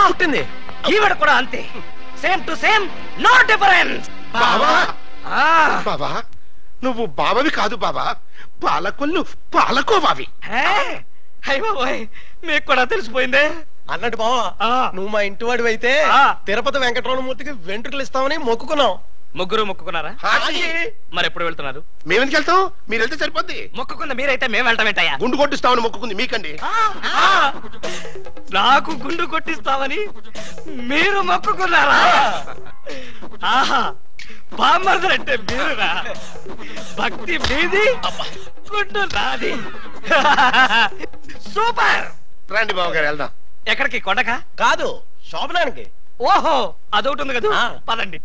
పుట్టింది ఈవిడ కూడా అంతే same to same no difference బావా బాబా నువ్వు బావవి కాదు బాబా పాలకొల్లు పాలకోవావి అయ్య బాబోయ్ మీకు కూడా తెలిసిపోయిందే అన్నట్టు బావా ఆ. నువ్వు మా ఇంటి వాడివి అయితే ఆ. తిరుపతి వెంకటరమణమూర్తికి వెంట్రుకలు ఇస్తామని మొక్కుకున్నాం ముగ్గురు మొక్కుకున్నారా మరి ఎప్పుడు వెళ్తున్నారు మేమెందుకు వెళ్తాం మీరు వెళ్తే సరిపోద్ది మొక్కుకున్న మీరైతే మేము వెళ్ళటం ఏంటయ్యా గుండు కొట్టిస్తామని మొక్కుకుంది మీకండి ఆ! నాకు గుండు కొట్టిస్తామని మీరు మొక్కుకున్నారా ఆహా బామ్మర్దంటే మీరురా భక్తి మీది గుండు నాది సూపర్ రండి బావగారు వెళ్దాం ఎక్కడికి కొండక కాదు శోభనానికి ఓహో అదొకటి ఉంది కదా ఆ. పదండి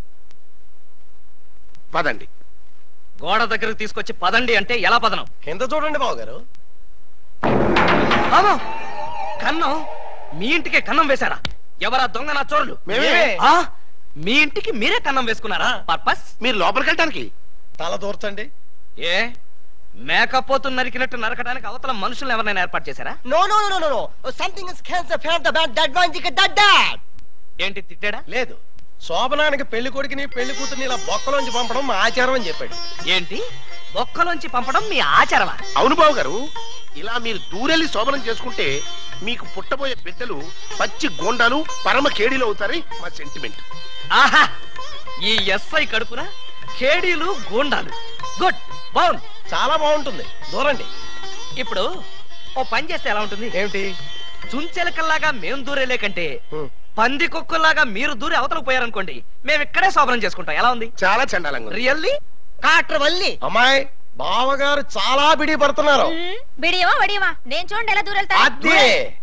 పదండి గోడ దగ్గరకు తీసుకొచ్చి పదండి అంటే ఎలా పదనం కింద చూడండి బావగారు అమ్మో కన్నం మీ ఇంటికే కన్నం వేశారా ఎవరా దొంగ నా చోరులు మేమే. ఆ? మీ ఇంటికి మీరే కన్నం వేసుకున్నారా పర్పస్ మీరు లోపలికి వెళ్ళటానికి తల దూర్చండి ఏ మేకపోతు నరికినట్టు నరకడానికి అవతల మనుషులు ఎవరైనా ఏర్పాటు చేశారా No, no, no, no, no, no. Something is cancer, fan the bad, that one, that, that, that. ఏంటి తిట్టాడా లేదు శోభనానికి పెళ్లి కొడుకుని పెళ్లి కూతుర్ని ఇలా బొక్కలోంచి పంపడం మా ఆచారం అని చెప్పాడు ఏంటి బొక్కలోంచి పంపడం మీ ఆచారమా అవును బావు గారు ఇలా మీరు దూరెళ్ళి శోభనం చేసుకుంటే మీకు పుట్టబోయే బిడ్డలు పచ్చి గోండాలు పరమ కేడీలు అవుతారని మా సెంటిమెంట్ ఆహా ఈ ఎస్ఐ కడుపున కేడీలు గూండాలు గుడ్ బాగుంది చాలా బాగుంటుంది దూరండి ఇప్పుడు ఓ పని చేస్తే ఎలా ఉంటుంది ఏమిటి చుంచెలకల్లాగా మేం దూరేలే కంటే హ్మ్. పంది కుక్కల్లాగా మీరు దూరి అవతలకు పోయారనుకోండి మేము ఇక్కడే శోభనం చేసుకుంటాం ఎలా ఉంది చాలా చండాలంగా ఉంది. రియల్లీ కాట్రవల్లి అమ్మాయి బావగారు చాలా బిడి పడుతున్నారు మ్మ్. బిడియమా వడియమా నేను చూడండి ఎలా దూరెళ్తా అదే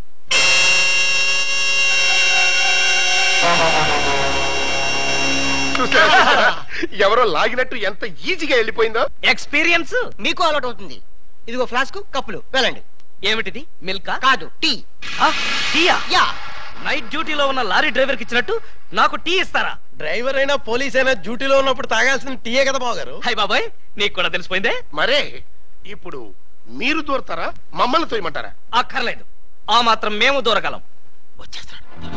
చూసారా, చూసారా? ఎవరో లాగినట్టు ఎంత ఈజీగా వెళ్ళిపోయిందో ఎక్స్పీరియన్స్ మీకు అలవాటు అవుతుంది ఇదిగో ఫ్లాస్క్ కప్పులు వెళ్ళండి ఏమిటిది మిల్కా కాదు టీ టీయా యా నైట్ డ్యూటీలో ఉన్న లారీ డ్రైవర్ కి ఇచ్చినట్టు నాకు టీ ఇస్తారా డ్రైవర్ అయినా పోలీస్ అయినా డ్యూటీలో ఉన్నప్పుడు తాగాల్సిన టీయే కదా బావగారు హై బాబాయ్ నీకు కూడా తెలిసిపోయిందే మరే ఇప్పుడు మీరు దూరతారా మమ్మల్ని తోయమంటారా అక్కర్లేదు ఆ మాత్రం మేము దూరగలం వచ్చేస్తాడు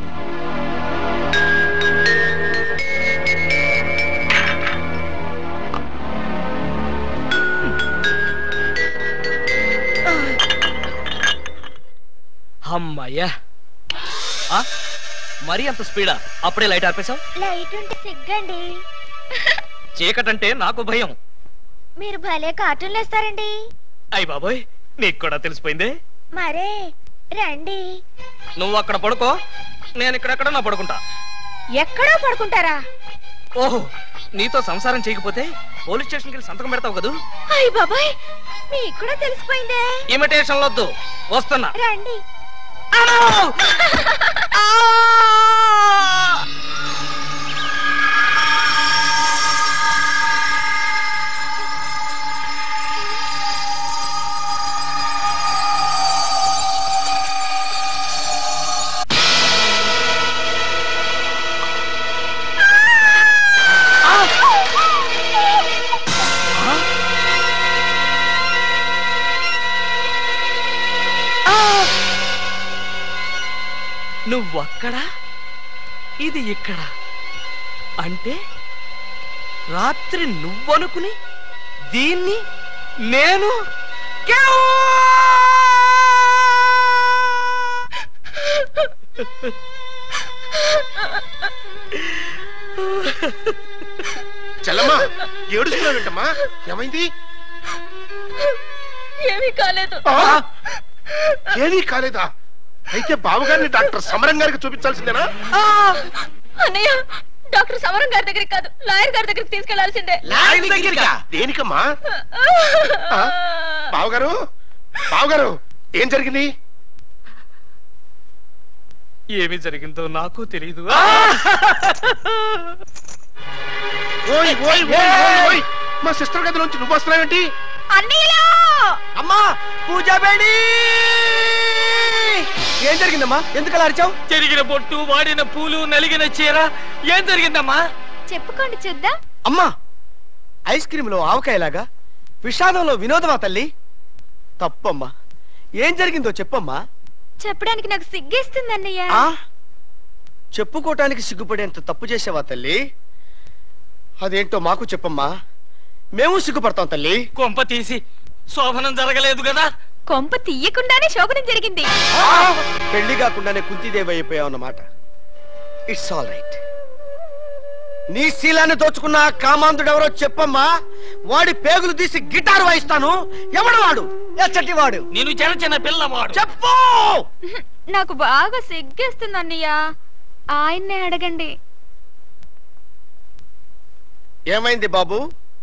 అమ్మయ్యా ఆ? మరీ అంత స్పీడా అప్పుడే లైట్ ఆర్పేశావు లైట్ ఉంటే సిగ్గండి చీకటంటే నాకు భయం మీరు భలే కార్టూన్లు వేస్తారండి అయ్య బాబోయ్ నీకు కూడా తెలిసిపోయిందే మరే రండి నువ్వు అక్కడ పడుకో నేను ఇక్కడెక్కడ నా పడుకుంటా ఎక్కడో పడుకుంటారా ఓహో నీతో సంసారం చేయకపోతే పోలీస్ స్టేషన్కి వెళ్ళి సంతకం పెడతావు కదూ అయ్య బాబాయ్ మీకు కూడా తెలిసిపోయిందే ఇమిటేషన్ వద్దు వస్తున్నా రండి అమ్మో! ఆ! నువ్వక్కడ ఇది ఇక్కడ అంటే రాత్రి నువ్వనుకుని దీన్ని నేను క్యావ్! చెల్లమ్మా ఏడుస్తున్నావేంటమ్మా ఏమైంది ఏమీ కాలేదు ఆ? ఏమీ కాలేదా అయితే బావగారిని డాక్టర్ సమరం గారికి చూపించాల్సిందేనా ఆ! అన్నయ్య డాక్టర్ సమరం గారి దగ్గరికి కాదు లాయర్ గారి దగ్గరికి తీసుకెళ్లాల్సిందే లాయర్ దగ్గరికా? దేనికమ్మా ఆ? బావగారు బావగారు ఏం జరిగింది ఏమి జరిగిందో నాకు తెలియదు ఓయ్ ఓయ్ ఓయ్ ఓయ్ ఓయ్ మా సిస్టర్ గది నుంచి నువ్వు వస్తున్నావేంటి అన్నయ్యలో అమ్మా పూజ బేడి ఏం జరిగిందమ్మా ఎందుకు అలా అరిచావు చెరిగిన బొట్టు వాడిన పూలు నలిగిన చీర ఏం జరిగిందమ్మా చెప్పుకోండి చూద్దాం అమ్మా ఐస్ క్రీమ్ లో ఆవకాయలాగా విషాదంలో వినోదమా తల్లి తప్పమ్మా ఏం జరిగిందో చెప్పమ్మా చెప్పడానికి నాకు సిగ్గేస్తుంది అన్నయ్య ఆ చెప్పుకోవటానికి సిగ్గుపడేంత తప్పు చేసావా తల్లి అదేంటో మాకు చెప్పమ్మా మేము సిగ్గుపడతాం తల్లి కొంప తీసి శోభనం జరగలేదు కదా కొంప తీయకుండానే శోభనం జరిగింది పెళ్లి కాకుండానే కుంతిదేవి అయిపోయావు అన్నమాట ఇట్స్ ఆల్ రైట్ నీ శీలాన్ని దోచుకున్న ఆ కామాంధుడు ఎవరో చెప్పమ్మా వాడి పేగులు తీసి గిటార్ వాయిస్తాను ఎవడు వాడు ఎచ్చటి వాడు నేను చిన్న చిన్న పిల్లవాడు చెప్పు నాకు బాగా సిగ్గేస్తుంది అన్నయ్య ఆయన్నే అడగండి ఏమైంది బాబు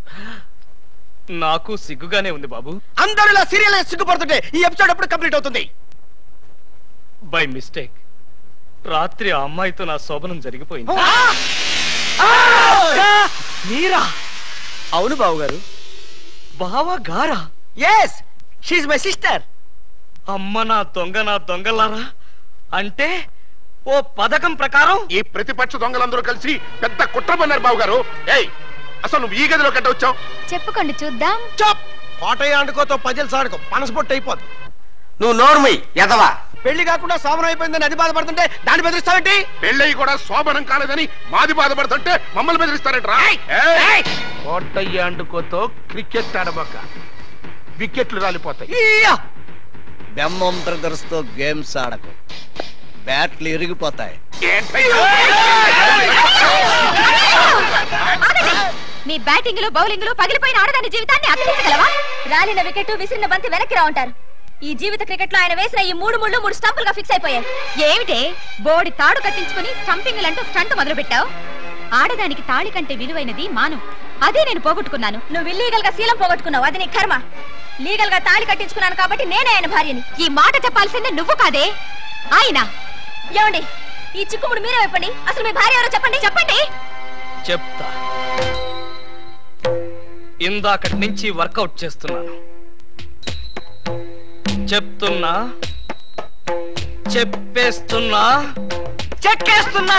నాకు సిగ్గుగానే ఉంది బాబు అందరూ ఇలా సీరియల్ సిగ్గుపడుతుంటే ఈ ఎపిసోడ్ ఎప్పుడు కంప్లీట్ అవుతుంది బై మిస్టేక్ రాత్రి ఆ అమ్మాయితో నా శోభనం జరిగిపోయింది మీరా అవును బాబు గారు బావా గారా ఎస్ షీఈ్ మై సిస్టర్ అమ్మ నా దొంగ నా దొంగలారా అంటే ఓ పథకం ప్రకారం ఈ ప్రతిపక్ష దొంగలందరూ కలిసి పెద్ద కుట్ర పన్నారు బాబు గారు ఏయ్ అసలు నువ్వు ఈ గదిలో కట్ట వచ్చావు చెప్పుకోండి చూద్దాం చాప్ కోటయ్య ఆడుకోతో పజల్ సాడుకో మనసుపొట్టు అయిపోద్ది నువ్వు నోర్మి ఎదవా పెళ్లి కాకుండా సామరం అయిపోయిందని అది బాధపడుతుంటే దాన్ని బెదిరిస్తావేంటి పెళ్ళయి కూడా శోభనం కాలేదని మాది బాధపడుతుంటే మమ్మల్ని బెదిరిస్తారంటరా కోటయ్య అండుకోతో క్రికెట్ ఆడబోక వికెట్లు రాలిపోతాయి ఈయ్యా! బెమ్మం బ్రదర్స్ తో గేమ్స్ ఆడకు బ్యాట్లు ఇరిగిపోతాయి మీ బ్యాటింగ్ లో బౌలింగ్ లో పగిలిపోయిన ఆడదాని జీవితాన్ని అక్కడించగలవా రాలిన వికెట్ విసిరిన బంతి వెనక్కి రా ఉంటారు ఈ జీవిత క్రికెట్ లో ఆయన వేసిన ఈ మూడు ముళ్ళు మూడు స్టంపులుగా ఫిక్స్ అయిపోయాయి ఏమిటే బోడి తాడు కట్టించుకుని స్టంపింగ్ అంటూ స్టంట్ మొదలు పెట్టావు ఆడదానికి తాళి కంటే విలువైనది మాను అదే నేను పోగొట్టుకున్నాను నువ్వు ఇల్లీగల్ గా శీలం పోగొట్టుకున్నావు అది నీ కర్మ లీగల్ గా తాళి కట్టించుకున్నాను కాబట్టి నేనే ఆయన భార్యని ఈ మాట చెప్పాల్సిందే నువ్వు కాదే ఆయన ఏమండి ఈ చిక్కుముడు మీరే చెప్పండి అసలు మీ భార్య ఎవరో చెప్పండి చెప్పండి చెప్తా ఇందాకటి నుంచి వర్కౌట్ చేస్తున్నాను చెప్తున్నా చెప్పేస్తున్నా చెక్కేస్తున్నా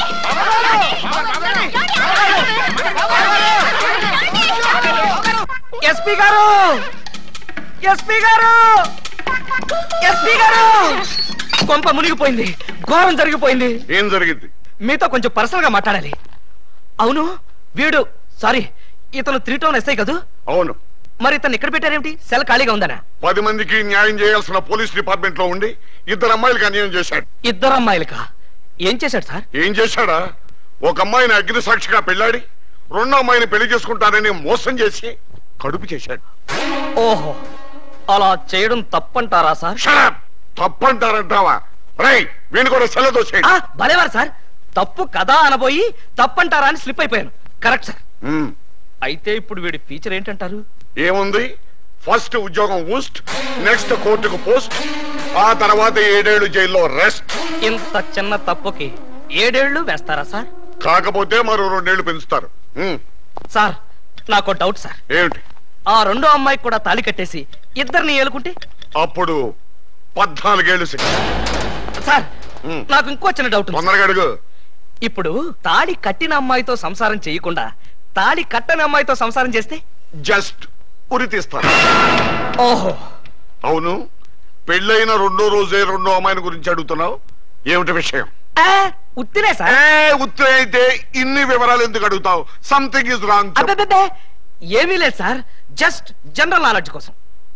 ఎస్పీ గారు ఎస్పీ గారు ఎస్పీ గారు కొంప మునిగిపోయింది ఘోరం జరిగిపోయింది ఏం జరిగింది మీతో కొంచెం పర్సనల్ గా మాట్లాడాలి అవును వీడు సారీ ఇతను త్రీ టౌన్ ఎస్ఐ కదూ అవును మరి ఇతను ఇక్కడ పెట్టారేమిటి సెల్ ఖాళీగా ఉందనా పది మందికి న్యాయం చేయాల్సిన పోలీస్ డిపార్ట్మెంట్ లో ఉండి ఇద్దరు అమ్మాయిలకి అన్యాయం చేశాడు ఇద్దరు అమ్మాయిలకా ఏం చేశాడు సార్ ఏం చేశాడా ఒక అమ్మాయిని అగ్ని సాక్షిగా పెళ్ళాడి రెండో అమ్మాయిని పెళ్లి చేసుకుంటానని మోసం చేసి కడుపు చేశాడు ఓహో అలా చేయడం తప్పంటారా సార్ షడప్ తప్పంటారంటావా రై వీణు కూడా సెలదోసేయండి ఆ, భలేవారు సార్ తప్పు కదా అనబోయి తప్పంటారా అని స్లిప్ అయిపోయాను కరెక్ట్ సార్ ఉమ్, అయితే ఇప్పుడు వీడి ఫీచర్ ఏంటంటారు ఏముంది ఫస్ట్ ఉద్యోగం ఊస్ట్ నెక్స్ట్ కోర్టుకు పోస్ట్ ఆ తర్వాత ఏడేళ్లు జైల్లో రెస్ట్ ఇంత చిన్న తప్పుకి ఏడేళ్లు వేస్తారా సార్ కాకపోతే మరో రెండేళ్లు పెంచుతారు ఉమ్, సార్ నాకు డౌట్ సార్ ఏమిటి ఆ రెండో అమ్మాయికి కూడా తాళి కట్టేసి ఇద్దరిని ఏలుకుంటే అప్పుడు పద్నాలుగేళ్లు శిక్ష సార్ ఉమ్, నాకు ఇంకో చిన్న డౌట్ ఉంది సార్. తొందరగా అడుగు ఇప్పుడు తాళి కట్టిన అమ్మాయితో సంసారం చేయకుండా తాళి కట్టని అమ్మాయితో సంసారం చేస్తే జస్ట్ ఉరి తీస్తాను ఓహో అవును పెళ్ళైన రెండో రోజే రెండో అమ్మాయిని గురించి అడుగుతున్నావు ఏమిటి విషయం ఆ, ఉత్తినే సార్ ఏ ఉత్తర అయితే ఇన్ని వివరాలు ఎందుకు అడుగుతావు సంథింగ్ ఇస్ రాంగ్ అబ్బబ్బబ్బే, ఏమీ లేదు సార్ జస్ట్ జనరల్ నాలెడ్జ్ కోసం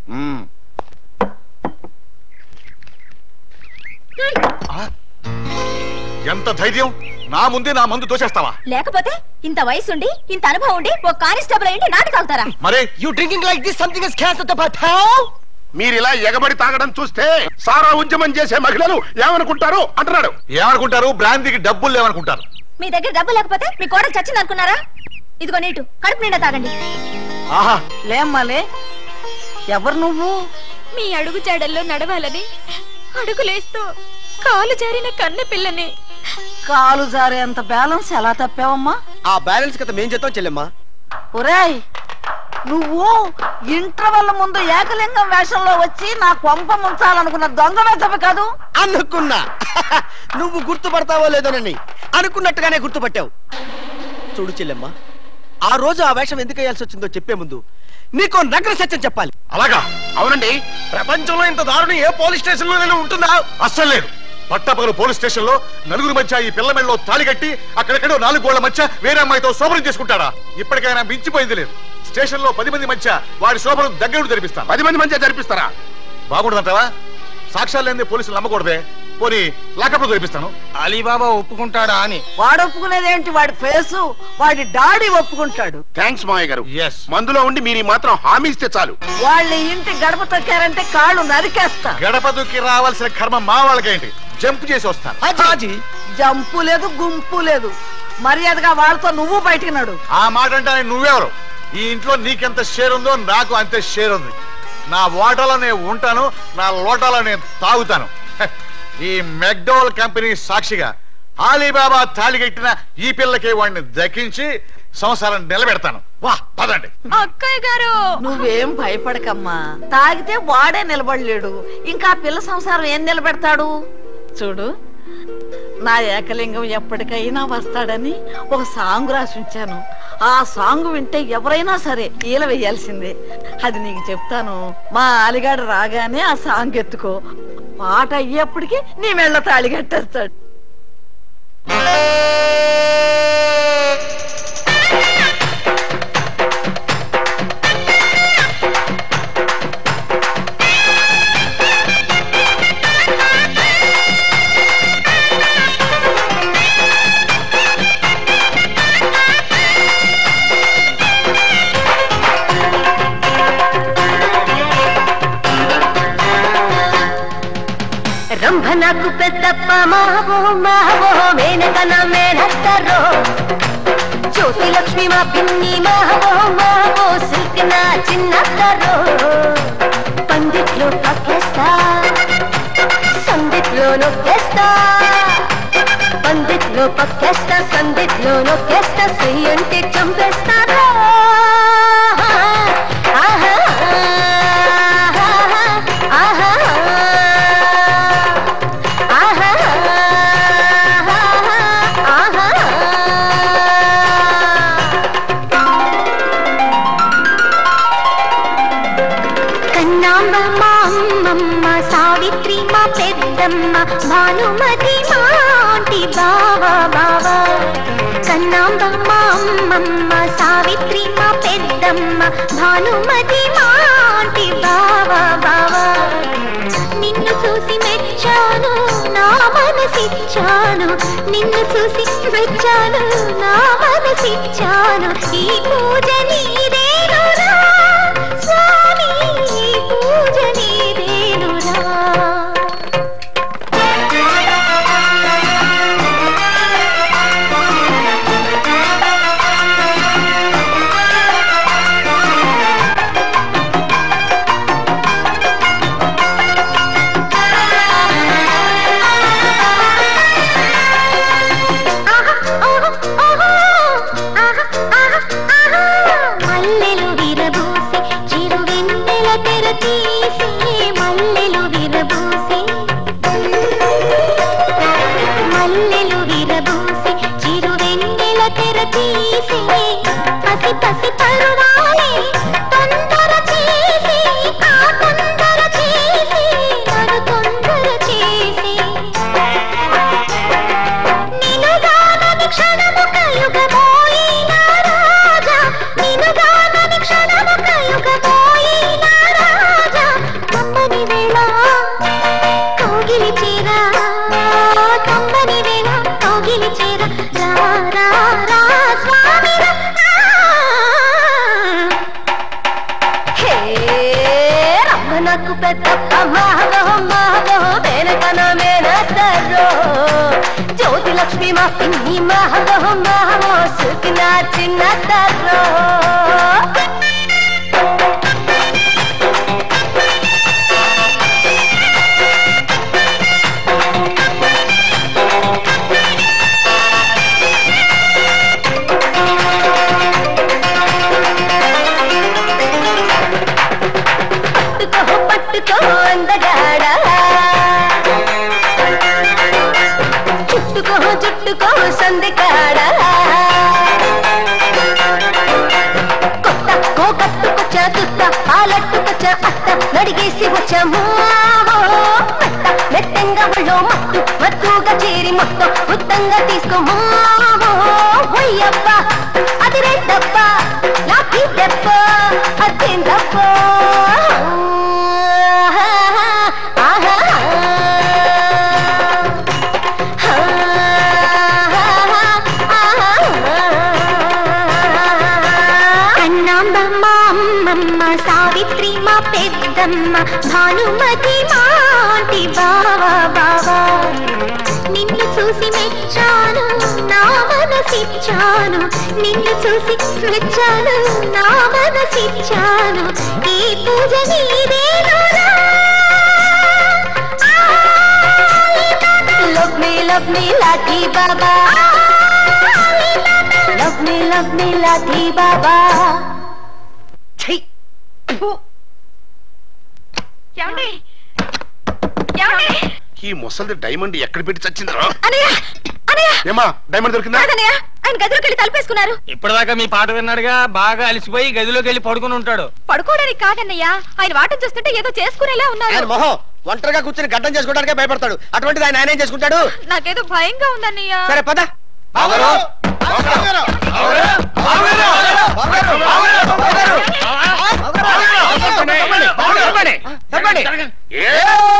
ఎంత ధైర్యం నా ముందే నా మందు తోసేస్తావా లేకపోతే ఇంత వయసుండి ఇంత అనుభవం ఉండి ఓ కానిస్టేబుల్ అయ్యి నాటి తాగుతారా మరే You drinking like this? Something is cancer to pal. మీరు ఇలా ఎగబడి తాగడం చూస్తే సారా ఉద్యమం చేసే మహిళలు ఏమనుకుంటారు అంటున్నాడు ఏమనుకుంటారు బ్రాంతికి డబ్బులు లేవనుకుంటారు మీ దగ్గర డబ్బు లేకపోతే మీ కోడలు చచ్చింది అనుకున్నారా ఇదిగో నీటు కడుపు నిండా తాగండి ఆహా లేమ్మాలే ఎవరు నువ్వు మీ అడుగు జాడల్లో నడవాలని అడుగులేస్తూ కాలు జారిన కన్నె పిల్లని కాలు జారేంత బ్యాలెన్స్ ఎలా తప్పావమ్మా ఆ బ్యాలెన్స్ కథ మేం చేద్దాం చెల్లెమ్మా ఒరేయ్ నువ్వు ఇంటర్వెల్ ముందు ఏకలింగం వేషంలో వచ్చి నా కొంప ముంచాలనుకున్న దొంగ వెతవి కాదు అనుకున్నా నువ్వు గుర్తుపడతావో లేదోనని అనుకున్నట్టుగానే గుర్తుపట్టావు చూడు చెల్లెమ్మా ఆ రోజు ఆ వేషం ఎందుకు వేయాల్సి వచ్చిందో చెప్పే ముందు నీకో నగ్న సత్యం చెప్పాలి అలాగా అవునండి ప్రపంచంలో ఇంత దారుణం ఏ పోలీస్ స్టేషన్ లో ఉంటుందా అస్సలు లేదు పట్టపగలు పోలీస్ స్టేషన్ లో నలుగురు మధ్య ఈ పిల్ల మెడలో తాళి కట్టి అక్కడెక్కడో నాలుగు గోళ్ల మధ్య వేరే అమ్మాయితో శోభనం చేసుకుంటాడా ఇప్పటికైనా మించిపోయింది లేదు స్టేషన్ లో పది మంది మధ్య వాడి శోభనం దగ్గర జరిపిస్తాను పది మంది మంచిగా జరిపిస్తారా బాగుండదంటావా సాక్ష్యాలు లేని పోలీసులు నమ్మకూడదే పోనీ లాకప్లో జరిపిస్తాను అలీబాబా ఒప్పుకుంటాడా అని వాడు ఒప్పుకునేదేంటి వాడి ఫేసు వాడి డాడీ ఒప్పుకుంటాడు థ్యాంక్స్ మావయ్య గారు Yes. మందులో ఉండి మీరు ఈ మాత్రం హామీ ఇస్తే చాలు వాళ్ళ ఇంటి గడప తొక్కారంటే కాళ్ళు నరికేస్తా గడప దుక్కి రావాల్సిన కర్మ మా వాళ్ళకేంటి జంప్ చేసి వస్తాను హాజీ జంపు లేదు గుంపు లేదు మర్యాదగా వాళ్ళతో నువ్వు బయటికి నడు ఆ మాట అంటే నువ్వెవరు ఈ ఇంట్లో నీకెంత షేర్ ఉందో నాకు అంతే షేర్ ఉంది నా ఓటలో నేను ఉంటాను నా లోటాలో నేను తాగుతాను హ, ఈ మెక్డోల్ కంపెనీ సాక్షిగా ఆలీబాబా తాళి కట్టిన ఈ పిల్లకి వాడిని దక్కించి సంసారం నిలబెడతాను వా పదండి అక్కయ్య గారు నువ్వేం భయపడకమ్మా తాగితే వాడే నిలబడలేడు ఇంకా ఆ పిల్ల సంసారం ఏం నిలబెడతాడు చూడు నా ఏకలింగం ఎప్పటికైనా వస్తాడని ఒక సాంగ్ రాసి ఉంచాను ఆ సాంగ్ వింటే ఎవరైనా సరే ఈల వేయాల్సిందే అది నీకు చెప్తాను మా అలిగాడు రాగానే ఆ సాంగ్ ఎత్తుకో పాట అయ్యేప్పటికి నీ మెళ్ళ తాళి కట్టేస్తాడు రంభ నాకు పెద్దప్ప మావో మావో మేనకన మేనత్తరో జ్యోతి లక్ష్మి మా పిన్ని మావో మావో సిల్క్ నా చిన్నత్తరో పందిట్లో పక్కేస్తా సందిట్లో నొక్కేస్తా పందిట్లో పక్కేస్తా సందిట్లో నొక్కేస్తా సై అంటే చంపేస్తారా ఆహా ఆహా ఆహా కన్నాంబ మా అమ్మమ్మ సావిత్రి మా పెద్దమ్మ భానుమతి మా ఆంటీ బావా బావా కన్నాంబ మా అమ్మమ్మ సావిత్రి మా పెద్దమ్మ భానుమతి మా ఆంటీ బావా బావా నిన్ను చూసి మెచ్చాను నా మనసిచ్చాను నిన్ను చూసి మెచ్చాను నా మనసిచ్చాను ఈ పూజ నీదేనురా స్వామి ఈ పూజ నీదేనురా మల్లెలు విరబూసి చిరు వెన్నెల తెర తీసి మల్లెలు విరబూసి మల్లెలు విరబూసి చిరు వెన్నెల తెర తీసి పసి పసి పరువాలే తొందర చేసి ఆ తొందర చేసి నన్ను తొందర చేసి నినుగానని క్షణము కయుగమోయిన రాజా నినుగానని క్షణము కయుగమోయిన రాజా కమ్మని వేళ కౌగిలి చీర కమ్మని వేళ కౌగిలి చీర రా రా రా స్వామి రా. హే రమ్మ నాకు పెద్దప్ప మావో మావో వెనకన మేనత్తరో జ్యోతి లక్ష్మి మా పిన్ని మావో మావో సుఖిన చిన్నత్తరో పట్టుకో పట్టుకో అందగాడా చుట్టుకో చుట్టుకో సందికాడా కొత్త కో కట్టుకొచ్చా తుత్త పాలట్టుకొచ్చా అత్త నడిగేసి వచ్చా మావో మెత్త మెత్తంగా ఒళ్ళో మత్తు మత్తుగా చేరి మొత్తం ఉత్తంగా తీసుకో మావో ఒయ్యప్ప అది రెడ్డప్ప లాపి దెబ్బ అదేందప్ప కన్నాంబమ్మ అమ్మమ్మ సావిత్రి మా పెద్దమ్మ భానుమతి మాటి బావా బావా నిన్ను చూసి మెచ్చాను నా మనసిచ్చాను నిన్ను చూసి మెచ్చాను నా మనసిచ్చాను ఈ పూజ నీదేనురా లవ్ మీ లవ్ మీ లాఠీ బాబా లవ్ మీ లవ్ మీ లాఠీ బాబా ఏమండి ఏమండి ఈ ముసలిది డైమండ్ ఎక్కడ పెట్టి చచ్చిందిరా అనయ్య అనయ్య ఏమా డైమండ్ దొరికిందా కాదన్నయ్య ఆయన గదిలోకి వెళ్ళి తలుపేసుకున్నారు ఇప్పటిదాకా మీ పాట విన్నాడుగా బాగా అలసిపోయి గదిలోకి వెళ్ళి పడుకుని ఉంటాడు పడుకోవడానికి కాదన్నయ్య ఆయన వాటం చూస్తుంటే ఏదో చేసుకునేలా ఆయన ఉన్నారు మొహం ఒంటరిగా కూర్చొని గడ్డం చేసుకోవడానికే భయపడతాడు అటువంటిది ఆయన ఆయన ఏం చేసుకుంటాడు నాకేదో భయంగా ఉందన్నయ్య సరే పద బావగారు! బావగారు! చెప్పండి ఏ!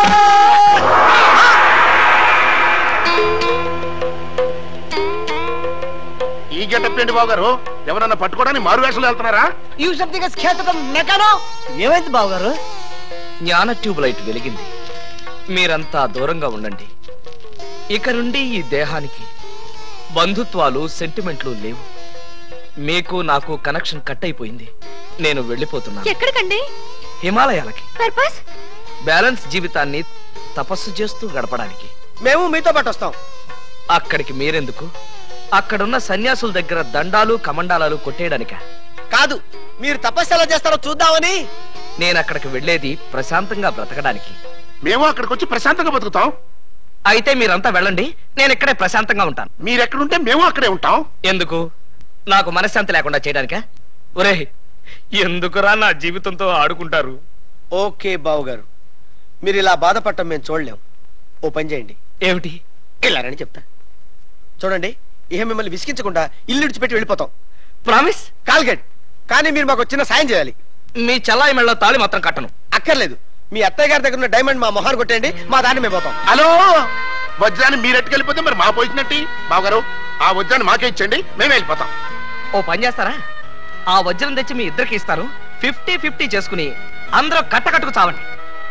ఈ గెటప్ ఏంటి బావగారు ఎవరన్నా పట్టుకోవడానికి మారు వేషాలు వెళ్తున్నారా You something is క్షేత్రం మెకానో ఏమైంది బావగారు జ్ఞాన ట్యూబ్ లైట్ వెలిగింది మీరంతా దూరంగా ఉండండి ఇక నుండి ఈ దేహానికి బంధుత్వాలు సెంటిమెంట్లు లేవు మీకు నాకు కనెక్షన్ కట్ అయిపోయింది నేను వెళ్ళిపోతున్నాను ఎక్కడికండి హిమాలయాలకి పర్పస్ బ్యాలెన్స్ జీవితాన్ని తపస్సు చేస్తూ గడపడానికి మేము మీతో పాటు వస్తాం అక్కడికి మీరెందుకు అక్కడున్న సన్యాసుల దగ్గర దండాలు కమండాలాలు కొట్టేయడానిక కాదు మీరు తపస్సు ఎలా చేస్తారో చూద్దామని నేను అక్కడికి వెళ్ళేది ప్రశాంతంగా బ్రతకడానికి మేము అక్కడికి వచ్చి ప్రశాంతంగా బతుకుతాం అయితే మీరంతా వెళ్ళండి నేను ఇక్కడే ప్రశాంతంగా ఉంటాను మీరెక్కడుంటే మేము అక్కడే ఉంటాం ఎందుకు నాకు మనశ్శాంతి లేకుండా చేయడానికా ఒరే ఎందుకురా నా జీవితంతో ఆడుకుంటారు ఓకే బావు గారు మీరు ఇలా బాధపడటం మేము చూడలేం ఓ పని చేయండి ఏమిటి వెళ్ళారని చెప్తా చూడండి ఇహ మిమ్మల్ని విసిగించకుండా ఇల్లు విడిచిపెట్టి వెళ్ళిపోతాం ప్రామిస్ కాల్గెట్ కానీ మీరు మాకు చిన్న సాయం చేయాలి మీ చల్లాయి మెళ్ళ తాళి మాత్రం కట్టను అక్కర్లేదు మీ అత్తయ్య గారి దగ్గర ఉన్న డైమండ్ మా మొహాన్ని కొట్టేయండి మా దాన్ని మేము పోతాం హలో వజ్రాన్ని మీరు ఎట్టుకెళ్ళిపోతే మరి మా పోయినట్టు బావగారు ఆ వజ్రాన్ని మాకే ఇచ్చండి మేము వెళ్ళిపోతాం ఓ పని చేస్తారా ఆ వజ్రం తెచ్చి మీ ఇద్దరికి ఇస్తారు ఫిఫ్టీ ఫిఫ్టీ చేసుకుని అందరూ కట్టకట్టుకు చావండి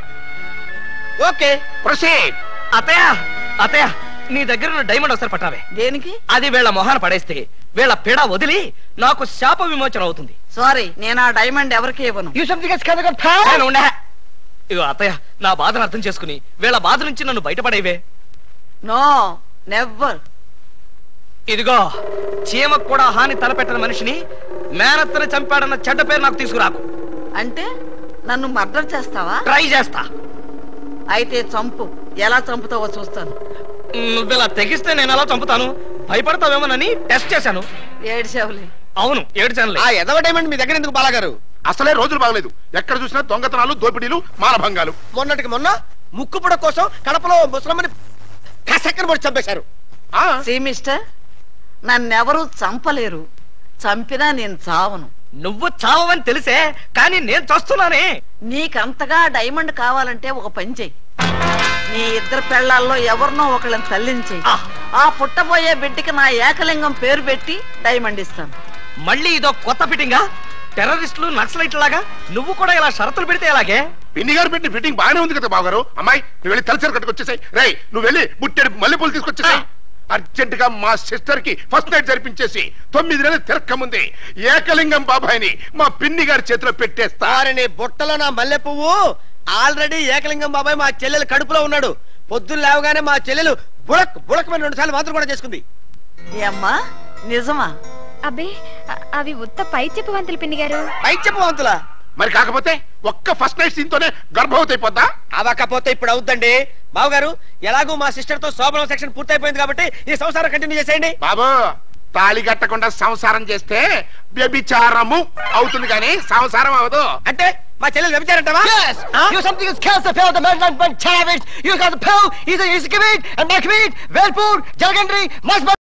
ఓకే ప్రొసీడ్ అతయ్య అతయ్య నీ దగ్గర ఉన్న డైమండ్ ఒకసారి పట్టావే దేనికి అది వీళ్ళ మొహాన పడేస్తే వీళ్ళ పిడ వదిలి నాకు శాప విమోచన అవుతుంది సారీ నేను ఆ డైమండ్ ఎవరికి ఇవ్వను You something is క్షేత్రం నేను ఉండే. ఇగో అత్తయ్య నా బాధను అర్థం చేసుకుని వీళ్ళ బాధ నుంచి నన్ను బయటపడేవే నో నెవర్ ఇదిగో చీమకు కూడా హాని తలపెట్టిన మనిషిని మేనత్తని చంపాడన్న చెడ్డ పేరు నాకు తీసుకురాకు అంటే నన్ను మర్డర్ చేస్తావా ట్రై చేస్తా అయితే చంపు ఎలా చంపుతావో చూస్తాను నువ్వు ఇలా తెగిస్తే నేను ఎలా చంపుతాను భయపడతావేమోనని టెస్ట్ చేశాను ఏడ్చేవులే అవును ఏడ్చానులే ఆ ఎదవ డైమండ్ మీ దగ్గర ఎందుకు బాలాగారు అసలే రోజులు బాగలేదు ఎక్కడ చూసినా దొంగతనాలు దోపిడీలు మానభంగాలు మొన్నటికి మొన్న ముక్కు పుడ కోసం కడపలో ముసలమ్మని కసక్కర పొడి చంపేశారు ఆ, సి మిస్టర్ నన్నెవరూ చంపలేరు చంపినా నేను చావను నువ్వు చావని తెలిసే కానీ నేను చస్తున్నానే నీకంతగా డైమండ్ కావాలంటే ఒక పని చెయ్యి నీ ఇద్దరు పెళ్లాల్లో ఎవరినో ఒకళ్ళని తల్లించేయి ఆ. ఆ పుట్టబోయే బిడ్డకి నా ఏకలింగం పేరు పెట్టి డైమండ్ ఇస్తాను మళ్ళీ ఇదో కొత్త ఫిట్టింగా టెర్రరిస్టులు నక్సలైట్ లాగా నువ్వు కూడా ఇలా షరతులు పెడితే ఎలాగే పిన్ని గారు పెట్టిన ఫిట్టింగ్ బాగానే ఉంది కదా బావగారు అమ్మాయి నువ్వు వెళ్ళి తలసరి కట్టుకొచ్చేసాయి రేయ్ నువ్వు వెళ్ళి బుట్టెడు మల్లెపూలు తీసుకొచ్చేసాయి అర్జెంట్ గా మా సిస్టర్ కి ఫస్ట్ నైట్ జరిపించేసి తొమ్మిది నెలలు తిరక్కముంది ఏకలింగం బాబాయిని మా పిన్ని గారి చేతిలో పెట్టేస్తా వారిని బుట్టలో నా మల్లె పువ్వు ఆల్రెడీ ఏకలింగం బాబాయ్ మా చెల్లెలు కడుపులో ఉన్నాడు పొద్దున్న లేవగానే మా చెల్లెలు బుడక్ బుడకమైన రెండు సార్లు మాత్రం కూడా చేసుకుంది ఏ అమ్మా నిజమా అబ్బే అ- అవి ఉత్త పై చెప్పు వంతులు పిన్ని గారు పై చెప్పు వంతులా మరి కాకపోతే ఒక్క ఫస్ట్ నైట్ సీన్ తోనే గర్భవతి అయిపోద్దా అవకపోతే ఇప్పుడు అవుద్దండి బావగారు ఎలాగూ మా సిస్టర్ తో శోభనం సెక్షన్ పూర్తయిపోయింది కాబట్టి ఈ సంసారం కంటిన్యూ చేసేయండి బాబు తాళి కట్టకుండా సంసారం చేస్తే వ్యభిచారము అవుతుంది కానీ సంసారం అవదు అంటే మా చెల్లెలు వ్యభిచారంటావా Yes! You something is cancer failed the man and went savage. You got the pill, either you give it and make it, Velpur, Jalgandri, Masba.